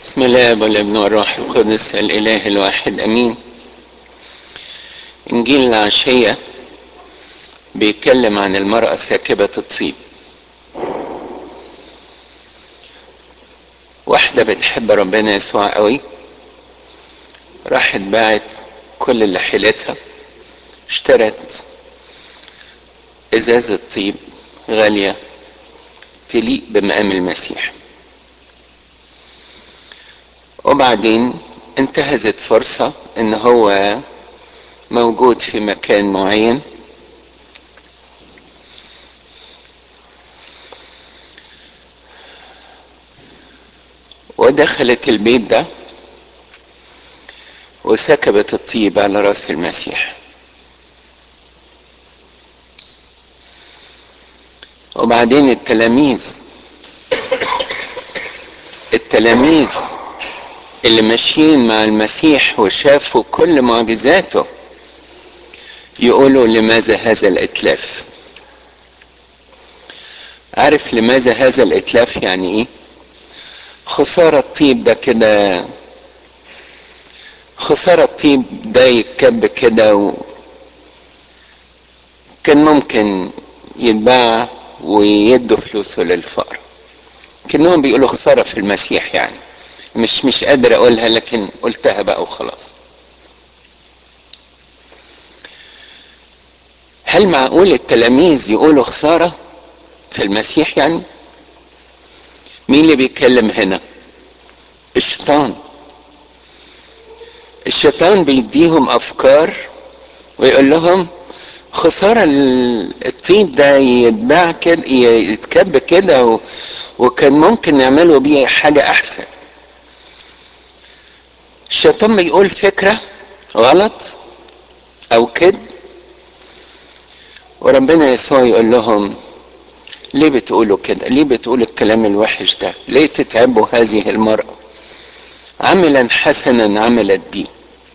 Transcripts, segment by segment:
بسم الله والابن والروح القدس الاله الواحد امين انجيل العشية بيتكلم عن المرأة ساكبة الطيب واحدة بتحب ربنا يسوع قوي راحت باعت كل اللي حيلتها اشترت ازازة طيب غالية تليق بمقام المسيح وبعدين انتهزت فرصة ان هو موجود في مكان معين ودخلت البيت ده وسكبت الطيب على راس المسيح وبعدين التلاميذ التلاميذ اللي ماشيين مع المسيح وشافوا كل معجزاته يقولوا لماذا هذا الاتلاف عارف لماذا هذا الاتلاف يعني ايه خسارة الطيب ده كده خسارة الطيب ده يتكب كده و... كان ممكن يتباع ويدوا فلوسه للفقر كأنهم بيقولوا خسارة في المسيح يعني مش مش قادر اقولها لكن قلتها بقى وخلاص هل معقول التلاميذ يقولوا خسارة في المسيح يعني مين اللي بيتكلم هنا الشيطان الشيطان بيديهم افكار ويقول لهم خسارة الطيب ده يتباع كده يتكب كده و... وكان ممكن نعمله بيه حاجة احسن الشيطان بيقول فكرة غلط او كده وربنا يسوع يقول لهم ليه بتقولوا كده ليه بتقولوا الكلام الوحش ده ليه تتعبوا هذه المرأة عملا حسنا عملت بيه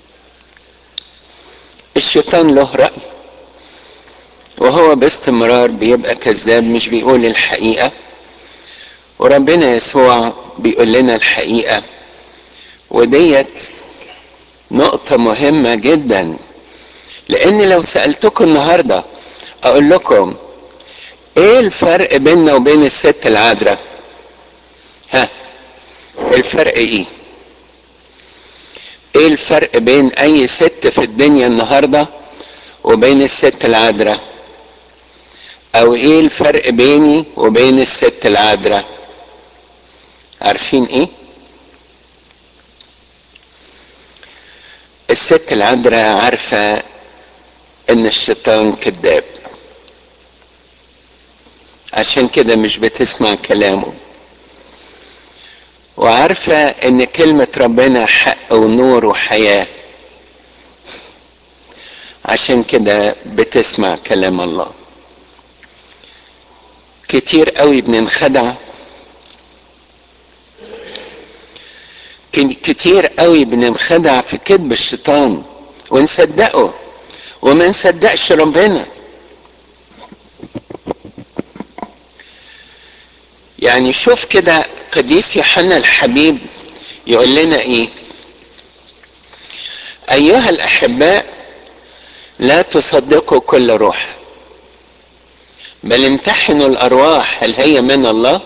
الشيطان له رأي وهو باستمرار بيبقى كذاب مش بيقول الحقيقة وربنا يسوع بيقول لنا الحقيقة وديت نقطة مهمة جدا لأن لو سألتكم النهاردة أقول لكم إيه الفرق بيننا وبين الست العذراء؟ ها الفرق إيه؟ إيه الفرق بين أي ست في الدنيا النهاردة وبين الست العذراء؟ أو إيه الفرق بيني وبين الست العذراء؟ عارفين إيه؟ الست العذراء عارفة ان الشيطان كذاب عشان كده مش بتسمع كلامه وعارفة ان كلمة ربنا حق ونور وحياة عشان كده بتسمع كلام الله كتير قوي بننخدع كتير قوي بننخدع في كذب الشيطان ونصدقه وما نصدقش ربنا يعني شوف كده قديس يوحنا الحبيب يقول لنا ايه ايها الاحباء لا تصدقوا كل روح بل امتحنوا الارواح هل هي من الله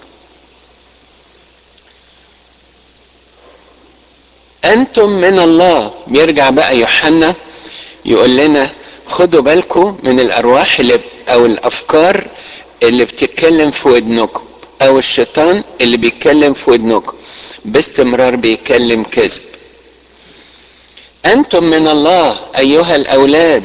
انتم من الله بيرجع بقى يوحنا يقول لنا خدوا بالكم من الارواح اللي او الافكار اللي بتتكلم في ودنكم او الشيطان اللي بيتكلم في ودنكم باستمرار بيتكلم كذب انتم من الله ايها الاولاد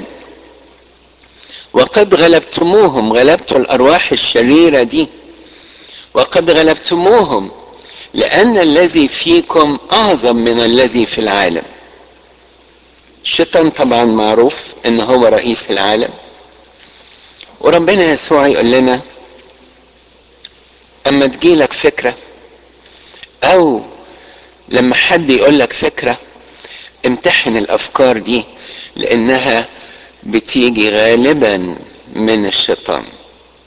وقد غلبتموهم غلبتوا الارواح الشريره دي وقد غلبتموهم لأن الذي فيكم أعظم من الذي في العالم الشيطان طبعا معروف ان هو رئيس العالم وربنا يسوع يقول لنا اما تجيلك فكرة او لما حد يقول لك فكرة امتحن الافكار دي لانها بتيجي غالبا من الشيطان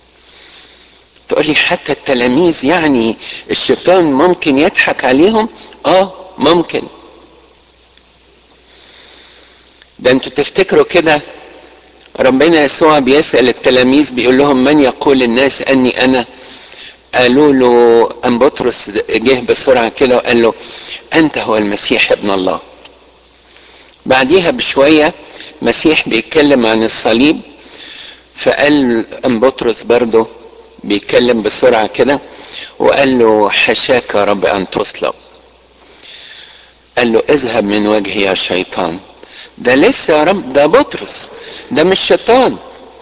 تقولي حتى التلاميذ يعني الشيطان ممكن يضحك عليهم اه ممكن ده انتوا تفتكروا كده ربنا يسوع بيسأل التلاميذ بيقول لهم من يقول الناس اني انا قالوا له ام بطرس جه بسرعة كده وقال له انت هو المسيح ابن الله بعديها بشوية مسيح بيتكلم عن الصليب فقال ام بطرس برضه بيتكلم بسرعة كده وقال له حشاك يا رب ان تصلب قال له اذهب من وجهي يا شيطان ده لسه يا رب ده بطرس ده مش شيطان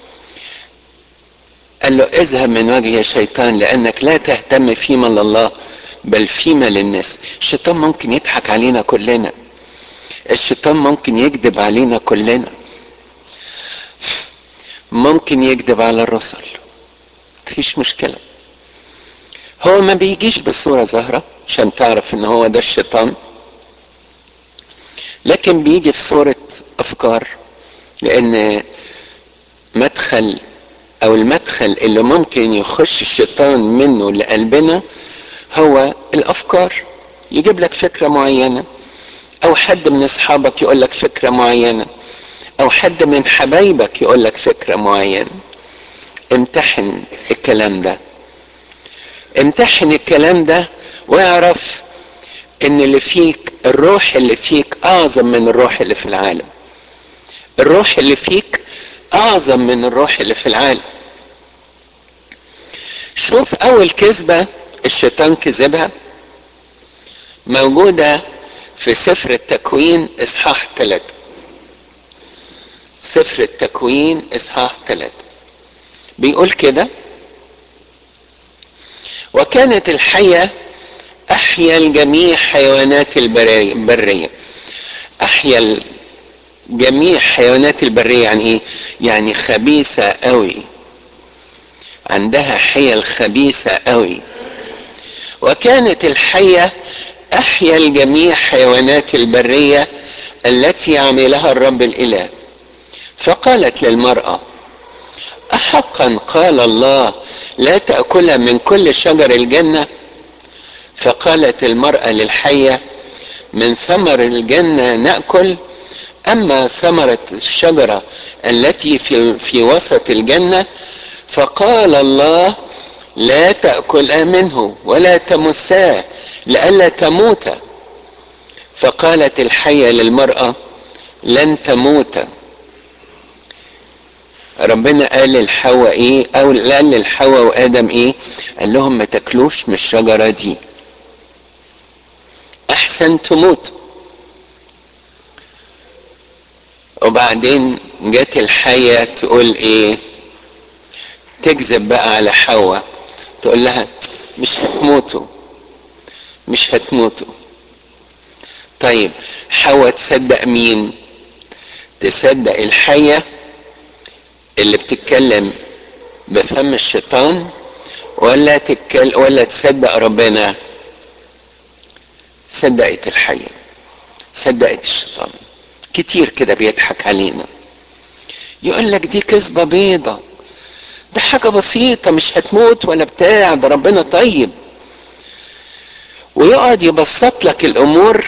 قال له اذهب من وجهي يا شيطان لانك لا تهتم فيما لله بل فيما للناس الشيطان ممكن يضحك علينا كلنا الشيطان ممكن يكذب علينا كلنا ممكن يكذب على الرسل مفيش مشكلة هو ما بيجيش بصورة ظاهرة عشان تعرف ان هو ده الشيطان لكن بيجي في صورة افكار لان مدخل او المدخل اللي ممكن يخش الشيطان منه لقلبنا هو الافكار يجيب لك فكرة معينة او حد من اصحابك يقول لك فكرة معينة او حد من حبايبك يقول لك فكرة معينة امتحن الكلام ده امتحن الكلام ده واعرف ان اللي فيك الروح اللي فيك اعظم من الروح اللي في العالم الروح اللي فيك اعظم من الروح اللي في العالم شوف اول كذبة الشيطان كذبها موجودة في سفر التكوين اصحاح ثلاثة سفر التكوين اصحاح ثلاثة بيقول كده وكانت الحية احيا الجميع حيوانات البرية احيا جميع حيوانات البرية يعني ايه يعني خبيثة قوي عندها حيل خبيثة قوي وكانت الحية احيا الجميع حيوانات البرية التي عملها الرب الاله فقالت للمرأة احقا قال الله لا تأكلها من كل شجر الجنة فقالت المرأة للحية من ثمر الجنة نأكل أما ثمرة الشجرة التي في, في وسط الجنة فقال الله لا تأكل منه ولا تمساه لئلا تموت فقالت الحية للمرأة لن تموت ربنا قال للحواء ايه او قال للحواء وادم ايه قال لهم ما تاكلوش من الشجرة دي احسن تموت وبعدين جت الحية تقول ايه تكذب بقى على حواء تقول لها مش هتموتوا مش هتموتوا طيب حواء تصدق مين تصدق الحية اللي بتتكلم بفم الشيطان ولا تتكلم ولا تصدق ربنا صدقت الحية صدقت الشيطان كتير كده بيضحك علينا يقول لك دي كذبة بيضة ده حاجة بسيطة مش هتموت ولا بتاع ده ربنا طيب ويقعد يبسط لك الأمور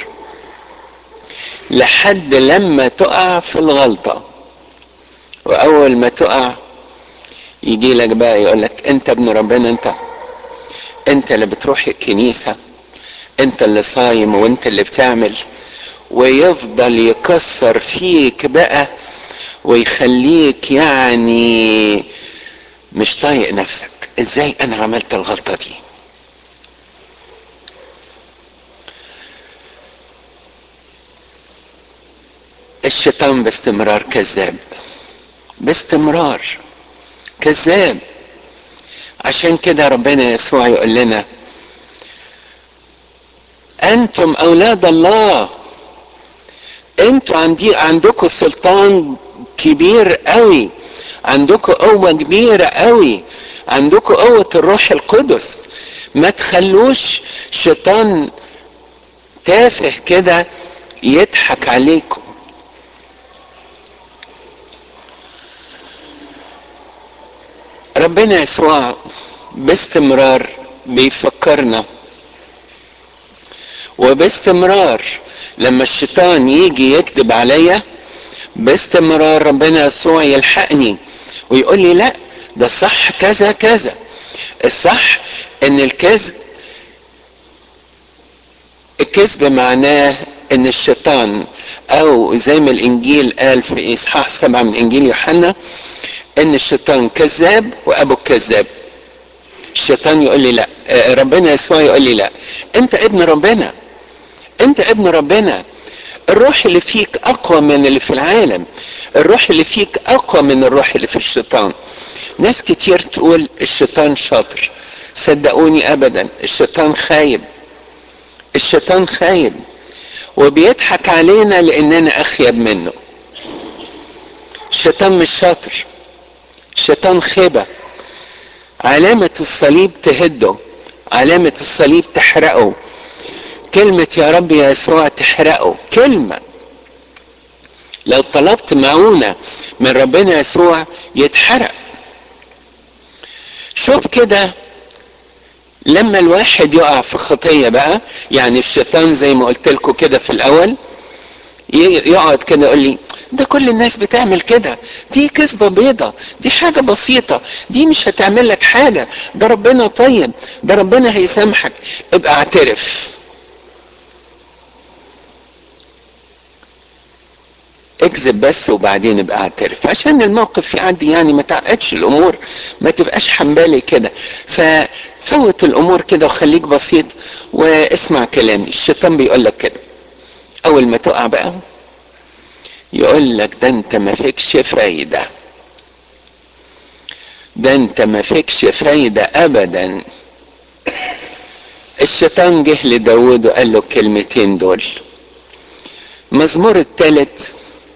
لحد لما تقع في الغلطة وأول ما تقع يجي لك بقى يقول لك أنت ابن ربنا أنت أنت اللي بتروح الكنيسة أنت اللي صايم وأنت اللي بتعمل ويفضل يكسر فيك بقى ويخليك يعني مش طايق نفسك ازاي انا عملت الغلطة دي الشيطان باستمرار كذاب باستمرار كذاب عشان كده ربنا يسوع يقول لنا انتم اولاد الله انتوا عندي عندكم سلطان كبير قوي عندكم قوة كبيرة قوي عندكم قوة الروح القدس ما تخلوش شيطان تافه كده يضحك عليكم ربنا يسوع باستمرار بيفكرنا وباستمرار لما الشيطان يجي يكذب عليا باستمرار ربنا يسوع يلحقني ويقول لي لا ده الصح كذا كذا الصح ان الكذب الكذب معناه ان الشيطان او زي ما الانجيل قال في اصحاح سبعة من انجيل يوحنا ان الشيطان كذاب وابو الكذاب الشيطان يقول لي لا ربنا يسوع يقول لي لا انت ابن ربنا انت ابن ربنا الروح اللي فيك اقوى من اللي في العالم الروح اللي فيك اقوى من الروح اللي في الشيطان ناس كتير تقول الشيطان شاطر صدقوني ابدا الشيطان خايب الشيطان خايب وبيضحك علينا لاننا اخيب منه الشيطان مش شاطر الشيطان خيبة علامة الصليب تهده علامة الصليب تحرقه كلمة يا رب يا يسوع تحرقه كلمة لو طلبت معونة من ربنا يسوع يتحرق شوف كده لما الواحد يقع في خطية بقى يعني الشيطان زي ما قلت لكم كده في الأول يقعد كده يقول لي ده كل الناس بتعمل كده دي كذبة بيضة دي حاجة بسيطة دي مش هتعمل لك حاجة ده ربنا طيب ده ربنا هيسامحك ابقى اعترف اكذب بس وبعدين ابقى اعترف عشان الموقف يعدي يعني ما تعقدش الامور ما تبقاش حنبالي كده ففوت الامور كده وخليك بسيط واسمع كلامي الشيطان بيقول لك كده اول ما تقع بقى يقول لك ده انت ما فيكش فايدة ده انت ما فيكش فايدة ابدا الشيطان جه لداود وقال له الكلمتين دول المزمور الثالث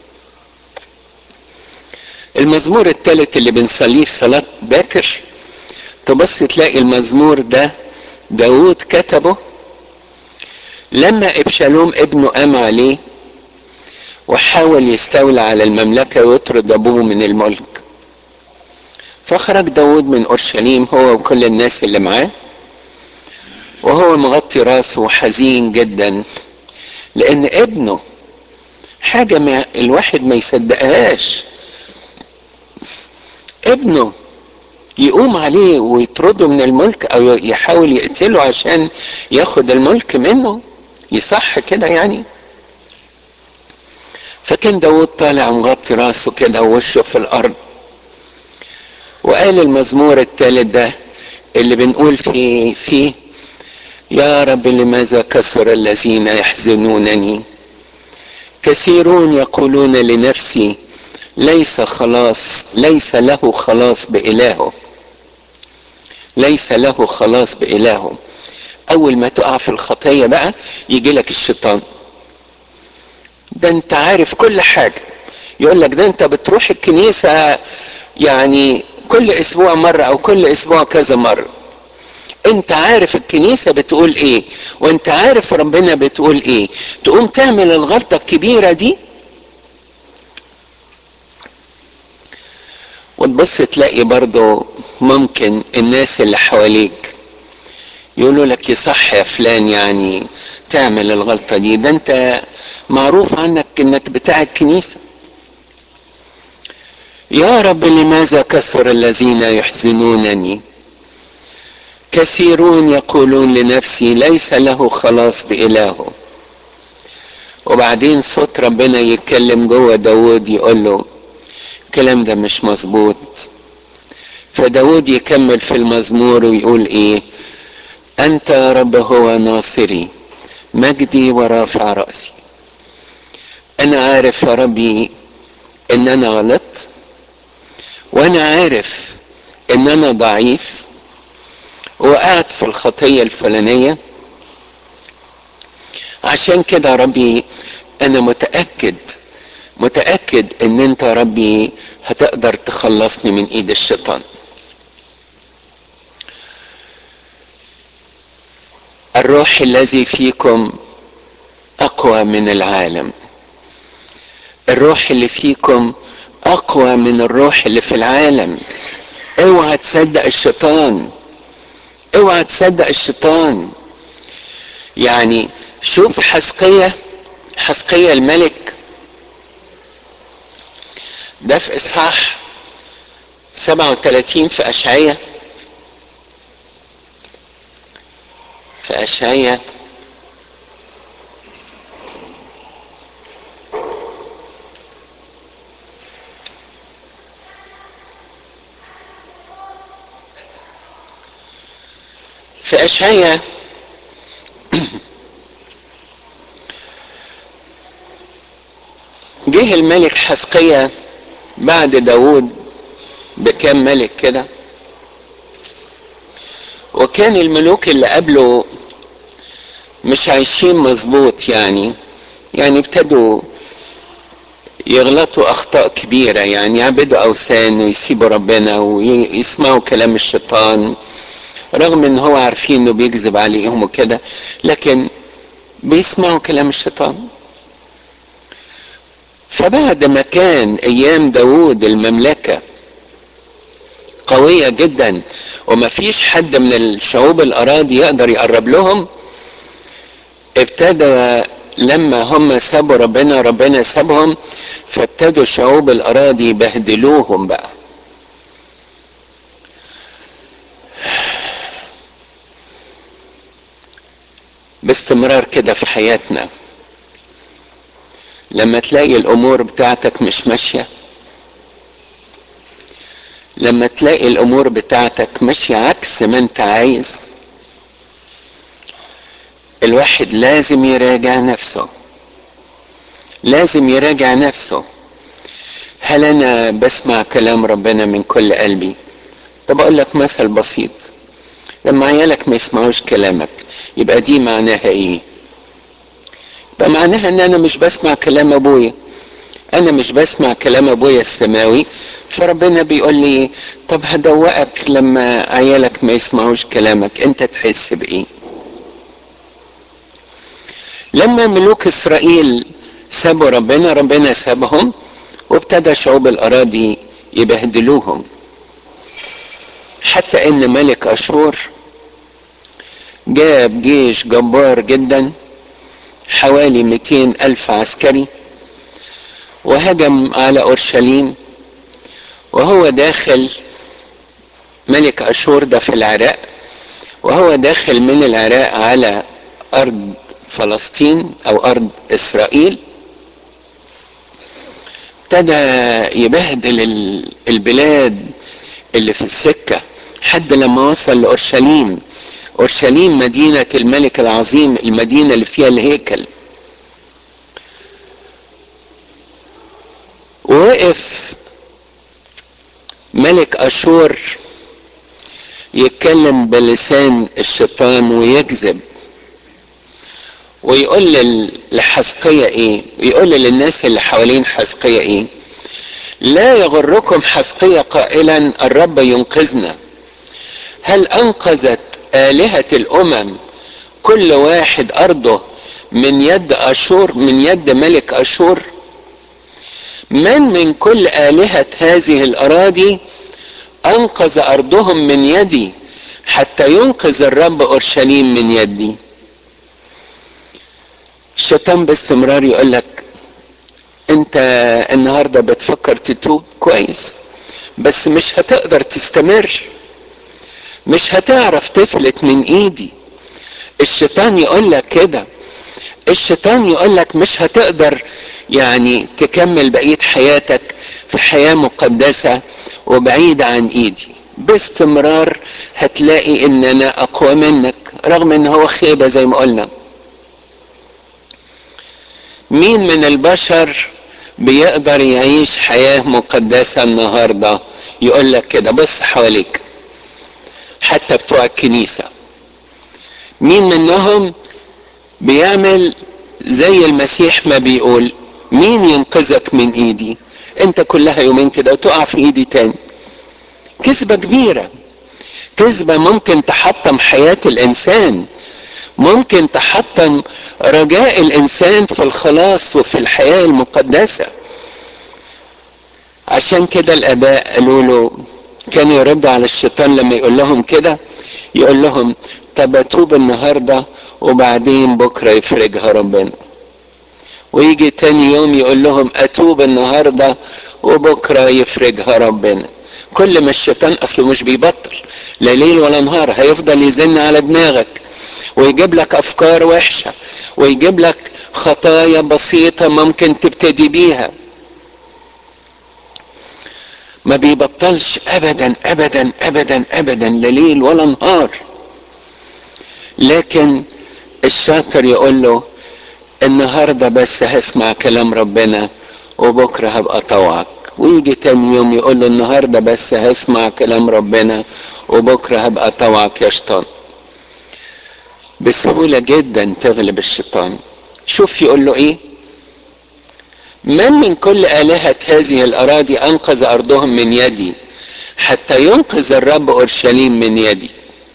المزمور الثالث اللي بنصليه في صلاة باكر تبص تلاقي المزمور ده داود كتبه لما ابشالوم ابنه قام عليه وحاول يستولى على المملكة ويطرد أبوه من الملك فخرج داود من أورشليم هو وكل الناس اللي معاه وهو مغطي راسه وحزين جدا لأن ابنه حاجة ما الواحد ما يصدقهاش ابنه يقوم عليه ويطرده من الملك او يحاول يقتله عشان ياخد الملك منه يصح كده يعني فكان داود طالع مغطي راسه كده ووشه في الارض وقال المزمور الثالث ده اللي بنقول فيه فيه يا رب لماذا كثر الذين يحزنونني كثيرون يقولون لنفسي ليس خلاص ليس له خلاص بإلهه ليس له خلاص بإلهه أول ما تقع في الخطية بقى يجي لك الشيطان ده أنت عارف كل حاجة يقول لك ده أنت بتروح الكنيسة يعني كل أسبوع مرة أو كل أسبوع كذا مرة انت عارف الكنيسه بتقول ايه وانت عارف ربنا بتقول ايه تقوم تعمل الغلطه الكبيره دي وتبص تلاقي برضو ممكن الناس اللي حواليك يقولوا لك يصح يا فلان يعني تعمل الغلطة دي ده انت معروف عنك انك بتاع الكنيسة يا رب لماذا كثر الذين يحزنونني كثيرون يقولون لنفسي ليس له خلاص بإلهه وبعدين صوت ربنا يتكلم جوه داود يقول له الكلام ده مش مظبوط فداود يكمل في المزمور ويقول ايه انت يا رب هو ناصري مجدي ورافع رأسي انا عارف يا ربي ان انا غلط وانا عارف ان انا ضعيف وقعت في الخطية الفلانية عشان كده يا ربي انا متأكد متأكد ان انت يا ربي هتقدر تخلصني من ايد الشيطان الروح الذي فيكم اقوى من العالم الروح اللي فيكم اقوى من الروح اللي في العالم اوعى تصدق الشيطان اوعى تصدق الشيطان يعني شوف حسقية حسقية الملك ده في إصحاح 37 في أشعية في أشعية في أشعية جه الملك حسقية بعد داود بكام ملك كده وكان الملوك اللي قبله مش عايشين مظبوط يعني يعني ابتدوا يغلطوا اخطاء كبيرة يعني يعبدوا اوثان ويسيبوا ربنا ويسمعوا كلام الشيطان رغم ان هو عارفين انه بيكذب عليهم وكده لكن بيسمعوا كلام الشيطان فبعد ما كان ايام داود المملكة قوية جدا وما فيش حد من الشعوب الاراضي يقدر يقرب لهم ابتدى لما هم سابوا ربنا ربنا سابهم فابتدوا شعوب الاراضي يبهدلوهم بقى باستمرار كده في حياتنا لما تلاقي الامور بتاعتك مش ماشيه لما تلاقي الامور بتاعتك ماشيه عكس ما انت عايز الواحد لازم يراجع نفسه لازم يراجع نفسه هل انا بسمع كلام ربنا من كل قلبي طب اقول لك مثل بسيط لما عيالك ما يسمعوش كلامك يبقى دي معناها ايه يبقى معناها ان انا مش بسمع كلام ابويا انا مش بسمع كلام ابويا السماوي فربنا بيقول لي طب هدوقك لما عيالك ما يسمعوش كلامك انت تحس بايه لما ملوك اسرائيل سابوا ربنا ربنا سابهم وابتدى شعوب الاراضي يبهدلوهم حتى ان ملك اشور جاب جيش جبار جدا حوالي 200 ألف عسكري وهجم على أورشليم وهو داخل ملك أشور ده في العراق وهو داخل من العراق على أرض فلسطين أو أرض إسرائيل ابتدى يبهدل البلاد اللي في السكة حد لما وصل لأورشليم اورشليم مدينة الملك العظيم المدينة اللي فيها الهيكل ووقف ملك اشور يتكلم بلسان الشيطان ويكذب ويقول لحسقية ايه ويقول للناس اللي حوالين حسقية ايه لا يغركم حسقية قائلا الرب ينقذنا هل انقذت آلهة الأمم كل واحد أرضه من يد أشور من يد ملك أشور من من كل آلهة هذه الأراضي أنقذ أرضهم من يدي حتى ينقذ الرب أورشليم من يدي الشيطان باستمرار يقول لك انت النهارده بتفكر تتوب كويس بس مش هتقدر تستمر مش هتعرف تفلت من ايدي الشيطان يقول لك كده الشيطان يقول لك مش هتقدر يعني تكمل بقية حياتك في حياة مقدسة وبعيدة عن ايدي باستمرار هتلاقي ان انا اقوى منك رغم ان هو خيبة زي ما قلنا مين من البشر بيقدر يعيش حياة مقدسة النهاردة يقول لك كده بص حواليك حتى بتوع الكنيسة مين منهم بيعمل زي المسيح ما بيقول مين ينقذك من ايدي انت كلها يومين كده وتقع في ايدي تاني كذبة كبيرة كذبة ممكن تحطم حياة الانسان ممكن تحطم رجاء الانسان في الخلاص وفي الحياة المقدسة عشان كده الاباء قالوا له كانوا يردوا على الشيطان لما يقول لهم كده يقول لهم طب اتوب النهارده وبعدين بكرة يفرجها ربنا ويجي تاني يوم يقول لهم اتوب النهاردة وبكرة يفرجها ربنا كل ما الشيطان اصله مش بيبطل لا ليل ولا نهار هيفضل يزن على دماغك ويجيب لك افكار وحشة ويجيب لك خطايا بسيطة ممكن تبتدي بيها ما بيبطلش ابدا ابدا ابدا ابدا لا ليل ولا نهار لكن الشاطر يقول له النهارده بس هسمع كلام ربنا وبكره هبقى طوعك ويجي تاني يوم يقول له النهارده بس هسمع كلام ربنا وبكره هبقى طوعك يا شيطان بسهوله جدا تغلب الشيطان شوف يقول له ايه من من كل آلهة هذه الأراضي أنقذ أرضهم من يدي حتى ينقذ الرب أورشليم من يدي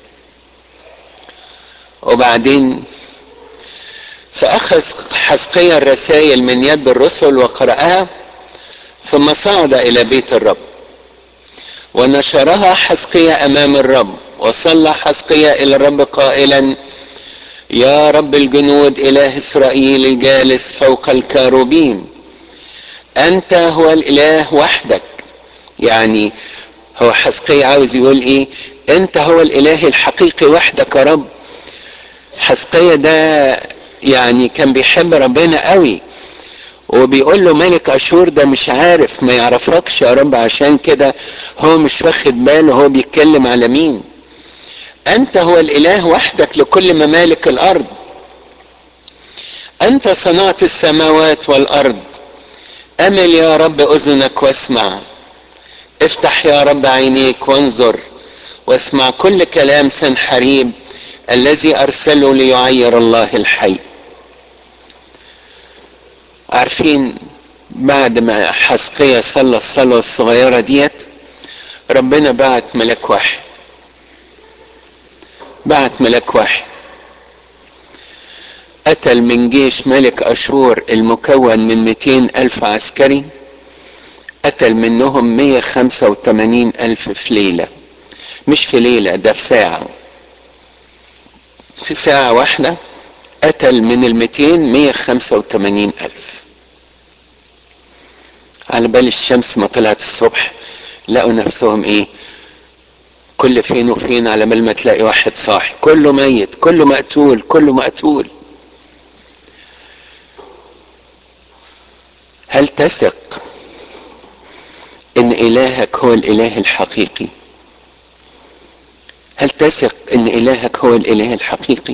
وبعدين فأخذ حسقيا الرسائل من يد الرسل وقرأها ثم صعد إلى بيت الرب ونشرها حسقيا أمام الرب وصلى حسقيا إلى الرب قائلا يا رب الجنود إله إسرائيل الجالس فوق الكاروبيم أنت هو الإله وحدك يعني هو حسقيا عاوز يقول إيه أنت هو الإله الحقيقي وحدك يا رب حسقيا ده يعني كان بيحب ربنا قوي وبيقول له ملك اشور ده مش عارف ما يعرفكش يا رب عشان كده هو مش واخد باله هو بيتكلم على مين انت هو الاله وحدك لكل ممالك الارض انت صنعت السماوات والارض امل يا رب اذنك واسمع افتح يا رب عينيك وانظر واسمع كل كلام سنحريب الذي ارسله ليعير الله الحي عارفين بعد ما حسقية صلى الصلاة الصغيرة ديت ربنا بعت ملك واحد بعت ملك واحد قتل من جيش ملك أشور المكون من 200 ألف عسكري قتل منهم 185 ألف في ليلة مش في ليلة ده في ساعة في ساعة واحدة قتل من ال 200 185 ألف على بال الشمس ما طلعت الصبح لقوا نفسهم ايه كل فين وفين على بال ما تلاقي واحد صاحي كله ميت كله مقتول كله مقتول هل تثق ان الهك هو الاله الحقيقي هل تثق ان الهك هو الاله الحقيقي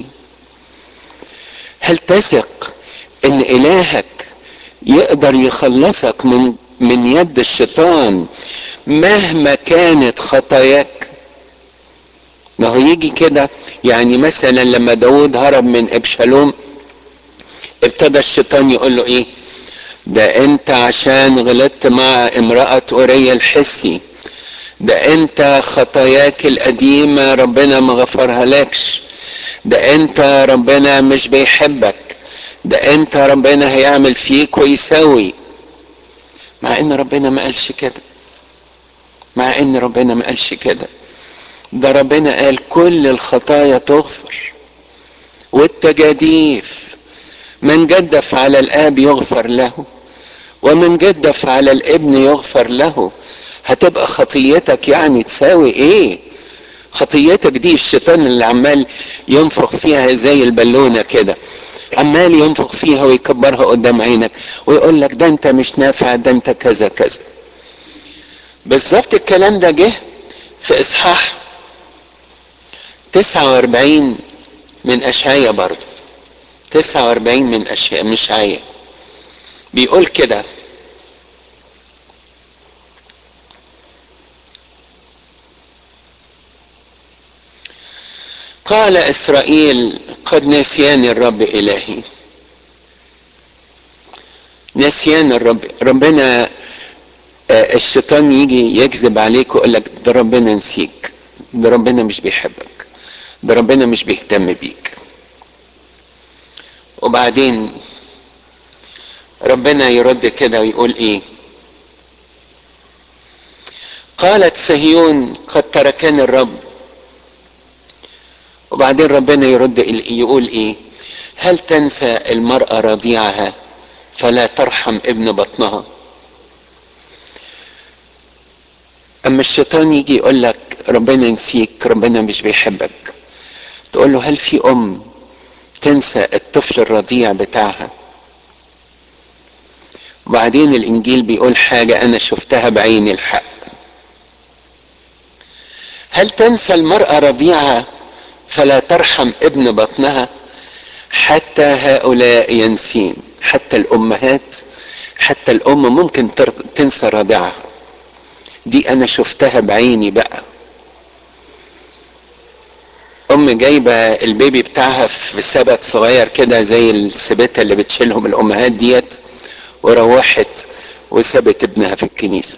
هل تثق ان الهك يقدر يخلصك من من يد الشيطان مهما كانت خطاياك ما هو يجي كده يعني مثلا لما داود هرب من ابشالوم ابتدى الشيطان يقول له ايه ده انت عشان غلطت مع امرأة اوريا الحسي ده انت خطاياك القديمة ربنا ما غفرها لكش ده انت ربنا مش بيحبك ده انت ربنا هيعمل فيك ويساوي مع ان ربنا ما قالش كده مع ان ربنا ما قالش كده ده ربنا قال كل الخطايا تغفر والتجاديف من جدف على الاب يغفر له ومن جدف على الابن يغفر له هتبقى خطيتك يعني تساوي ايه خطيتك دي الشيطان اللي عمال ينفخ فيها زي البالونه كده عمال ينفخ فيها ويكبرها قدام عينك ويقول لك ده انت مش نافع ده انت كذا كذا بالظبط الكلام ده جه في اصحاح 49 من اشعيا برضه 49 من اشعيا مش عيا بيقول كده قال اسرائيل قد نسياني الرب الهي نسيان الرب ربنا الشيطان يجي يكذب عليك ويقول لك ده ربنا نسيك ده ربنا مش بيحبك ده ربنا مش بيهتم بيك وبعدين ربنا يرد كده ويقول ايه قالت صهيون قد تركني الرب وبعدين ربنا يرد يقول ايه هل تنسى المرأة رضيعها فلا ترحم ابن بطنها اما الشيطان يجي يقول لك ربنا ينسيك ربنا مش بيحبك تقول له هل في ام تنسى الطفل الرضيع بتاعها وبعدين الانجيل بيقول حاجة انا شفتها بعيني الحق هل تنسى المرأة رضيعها فلا ترحم ابن بطنها حتى هؤلاء ينسين حتى الامهات حتى الام ممكن تنسى رضيعها دي انا شفتها بعيني بقى ام جايبه البيبي بتاعها في سبت صغير كده زي السبتة اللي بتشيلهم الامهات ديت وروحت وسابت ابنها في الكنيسة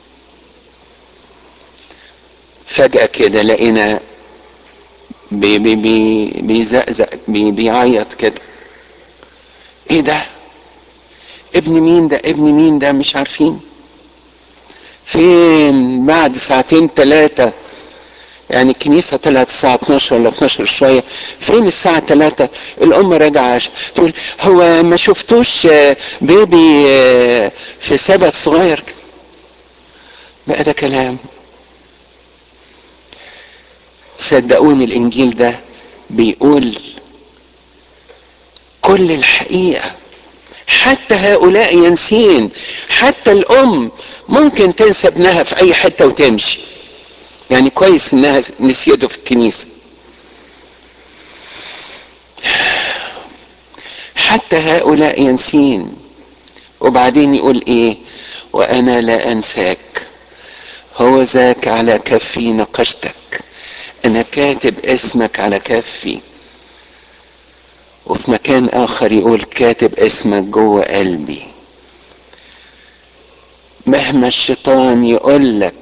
فجأة كده لقينا بي بي بي بيزقزق بي بيعيط كده ايه ده ابن مين ده ابن مين ده مش عارفين فين بعد ساعتين ثلاثة يعني الكنيسة طلعت الساعة 12 ولا 12 شوية فين الساعة 3 الأم راجعة تقول هو ما شفتوش بيبي في سبت صغير بقى ده كلام صدقوني الإنجيل ده بيقول كل الحقيقة حتى هؤلاء ينسين حتى الأم ممكن تنسى ابنها في أي حتة وتمشي يعني كويس انها نسيته في الكنيسة حتى هؤلاء ينسين وبعدين يقول ايه وانا لا انساك هو ذاك على كفي نقشتك انا كاتب اسمك على كفي وفي مكان اخر يقول كاتب اسمك جوه قلبي مهما الشيطان يقول لك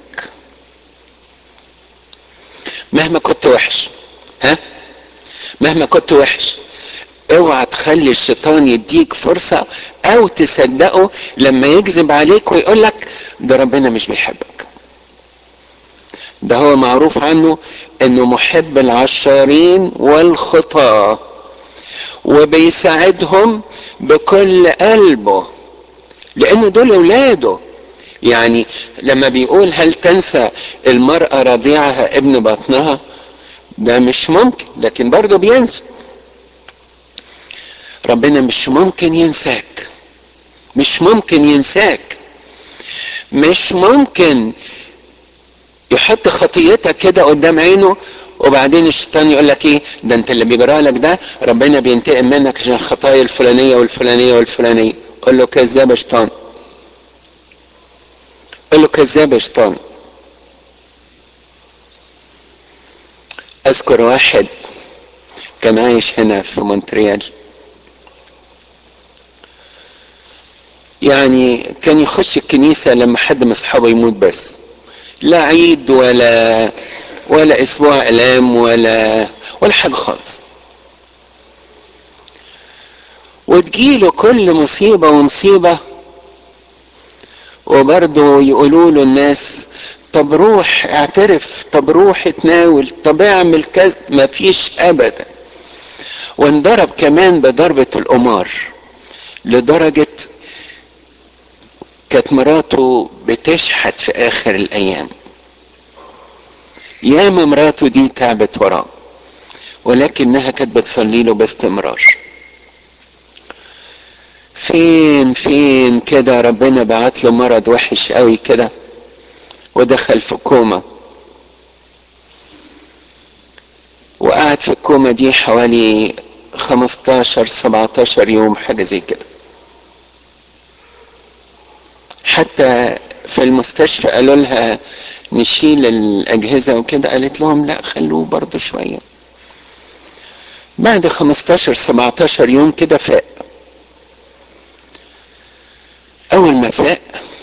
مهما كنت وحش ها مهما كنت وحش اوعى تخلي الشيطان يديك فرصة او تصدقه لما يكذب عليك ويقول لك ده ربنا مش بيحبك ده هو معروف عنه انه محب العشارين والخطاة وبيساعدهم بكل قلبه لان دول اولاده يعني لما بيقول هل تنسى المرأة رضيعها ابن بطنها ده مش ممكن لكن برضه بينسى ربنا مش ممكن ينساك مش ممكن ينساك مش ممكن يحط خطيتك كده قدام عينه وبعدين الشيطان يقول لك ايه ده انت اللي بيجرى لك ده ربنا بينتقم منك عشان الخطايا الفلانيه والفلانيه والفلانيه قول له كذاب يا شيطان قال له كذاب يا شيطان اذكر واحد كان عايش هنا في مونتريال يعني كان يخش الكنيسة لما حد من اصحابه يموت بس لا عيد ولا ولا اسبوع الام ولا ولا حاجة خالص وتجيله كل مصيبة ومصيبة وبرضه يقولوا له الناس طب روح اعترف طب روح اتناول طب اعمل كذا مفيش ابدا وانضرب كمان بضربة القمار لدرجة كانت مراته بتشحت في اخر الايام ياما مراته دي تعبت وراه ولكنها كانت بتصلي له باستمرار فين فين كده ربنا بعت له مرض وحش قوي كده ودخل في كوما وقعد في الكوما دي حوالي 15 17 يوم حاجه زي كده حتى في المستشفى قالوا لها نشيل الاجهزه وكده قالت لهم لا خلوه برضه شويه بعد 15 17 يوم كده فاق اول ما فاق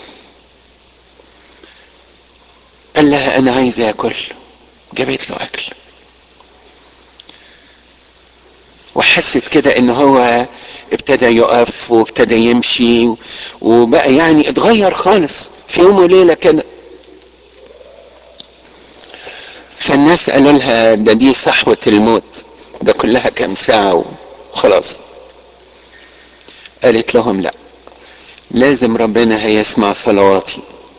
قال لها انا عايز اكل جابت له اكل وحست كده ان هو ابتدى يقف وابتدى يمشي وبقى يعني اتغير خالص في يوم وليلة كده فالناس قالوا لها ده دي صحوة الموت ده كلها كام ساعة وخلاص قالت لهم لا لازم ربنا هيسمع صلواتي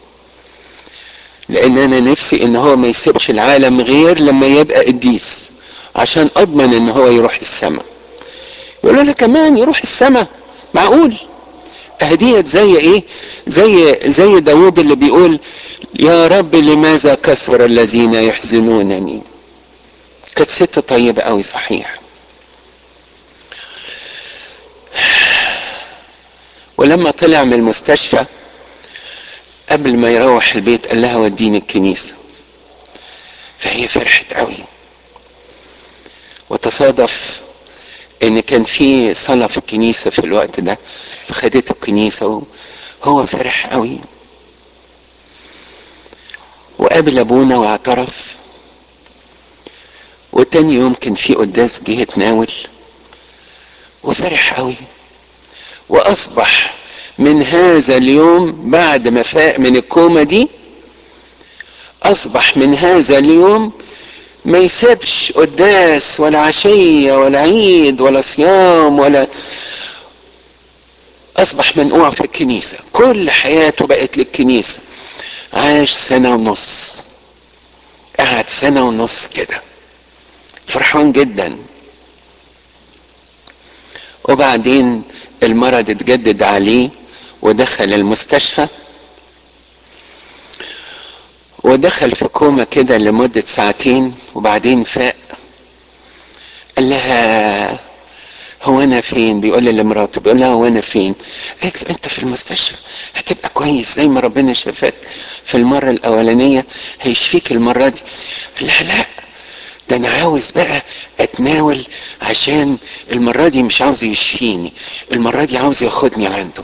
لان انا نفسي ان هو ما يسيبش العالم غير لما يبقى قديس عشان اضمن ان هو يروح السماء يقولوا لها كمان يروح السماء معقول اهديت زي ايه زي زي داود اللي بيقول يا رب لماذا كثر الذين يحزنونني كانت ست طيبة قوي صحيح ولما طلع من المستشفى قبل ما يروح البيت قال لها وديني الكنيسة فهي فرحت قوي وتصادف ان كان في صلاة في الكنيسة في الوقت ده فخدته الكنيسة وهو فرح قوي وقابل ابونا واعترف وتاني يوم كان في قداس جه اتناول وفرح قوي واصبح من هذا اليوم بعد ما فاق من الكومة دي اصبح من هذا اليوم ما يسيبش قداس ولا عشية ولا عيد ولا صيام ولا اصبح منقوع في الكنيسة كل حياته بقت للكنيسة عاش سنة ونص قعد سنة ونص كده فرحان جدا وبعدين المرض اتجدد عليه ودخل المستشفى ودخل في كوما كده لمدة ساعتين وبعدين فاق قال لها هو انا فين بيقول لي لمراته بيقول لها هو انا فين قالت له انت في المستشفى هتبقى كويس زي ما ربنا شفاك في المرة الاولانية هيشفيك المرة دي قال لها لا ده انا عاوز بقى اتناول عشان المرة دي مش عاوز يشفيني المرة دي عاوز ياخدني عنده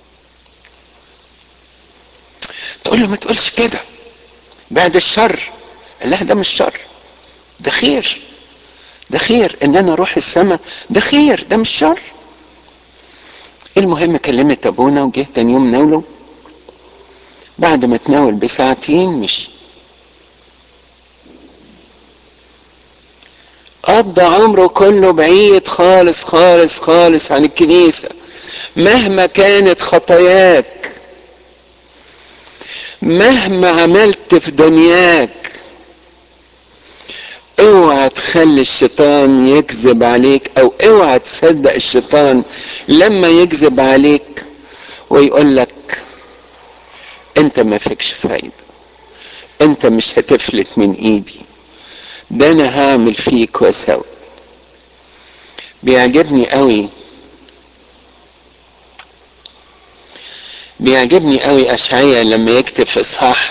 تقول له ما تقولش كده بعد الشر قال لها ده مش شر ده خير ده خير ان انا اروح السماء ده خير ده مش شر المهم كلمت ابونا وجه تاني يوم ناوله بعد ما تناول بساعتين مشي قضى عمره كله بعيد خالص خالص خالص عن الكنيسة مهما كانت خطاياك مهما عملت في دنياك اوعى تخلي الشيطان يكذب عليك او اوعى تصدق الشيطان لما يكذب عليك ويقول لك انت ما فيكش فايدة انت مش هتفلت من ايدي ده انا هعمل فيك واسوي بيعجبني قوي بيعجبني قوي اشعيا لما يكتب في اصحاح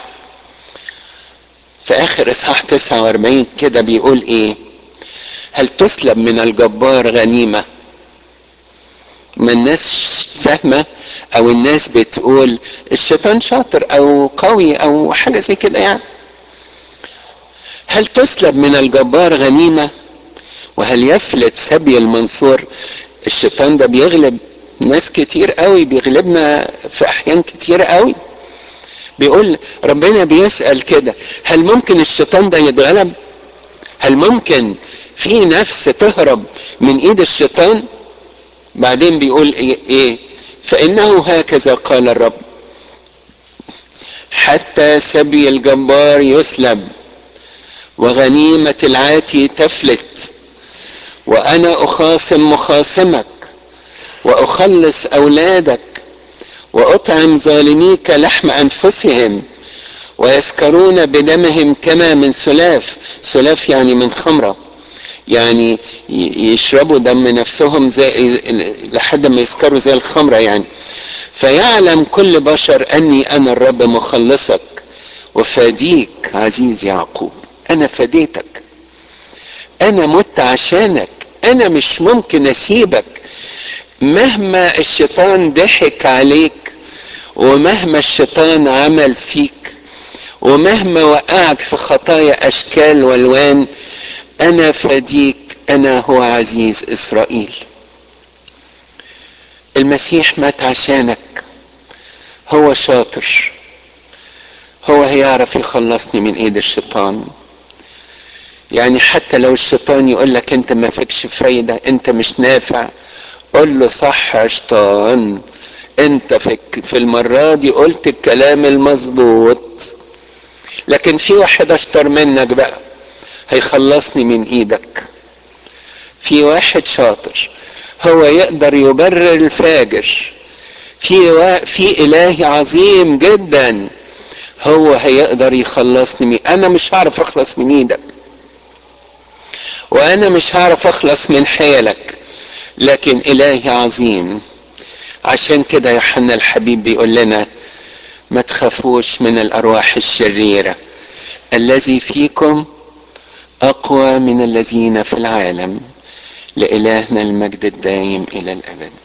في اخر اصحاح 49 كده بيقول ايه هل تسلب من الجبار غنيمه ما الناس فاهمه او الناس بتقول الشيطان شاطر او قوي او حاجه زي كده يعني هل تسلب من الجبار غنيمه وهل يفلت سبي المنصور الشيطان ده بيغلب ناس كتير قوي بيغلبنا في احيان كتير قوي بيقول ربنا بيسأل كده هل ممكن الشيطان ده يتغلب هل ممكن في نفس تهرب من ايد الشيطان بعدين بيقول ايه, إيه؟ فانه هكذا قال الرب حتى سبي الجبار يسلب وغنيمة العاتي تفلت وانا اخاصم مخاصمك واخلص اولادك واطعم ظالميك لحم انفسهم ويسكرون بدمهم كما من سلاف سلاف يعني من خمره يعني يشربوا دم نفسهم زي لحد ما يسكروا زي الخمره يعني فيعلم كل بشر اني انا الرب مخلصك وفاديك عزيز يعقوب انا فديتك انا مت عشانك انا مش ممكن اسيبك مهما الشيطان ضحك عليك ومهما الشيطان عمل فيك ومهما وقعك في خطايا اشكال والوان انا فديك انا هو عزيز اسرائيل المسيح مات عشانك هو شاطر هو هيعرف يخلصني من ايد الشيطان يعني حتى لو الشيطان يقول لك انت ما فيكش فايدة انت مش نافع قول له صح يا شيطان انت في, في المرة دي قلت الكلام المظبوط لكن في واحد اشطر منك بقى هيخلصني من ايدك في واحد شاطر هو يقدر يبرر الفاجر في و... في اله عظيم جدا هو هيقدر يخلصني من انا مش هعرف اخلص من ايدك وانا مش هعرف اخلص من حيلك لكن الهي عظيم عشان كده يوحنا الحبيب بيقول لنا ما تخافوش من الارواح الشريره الذي فيكم اقوى من الذين في العالم لالهنا المجد الدائم الى الابد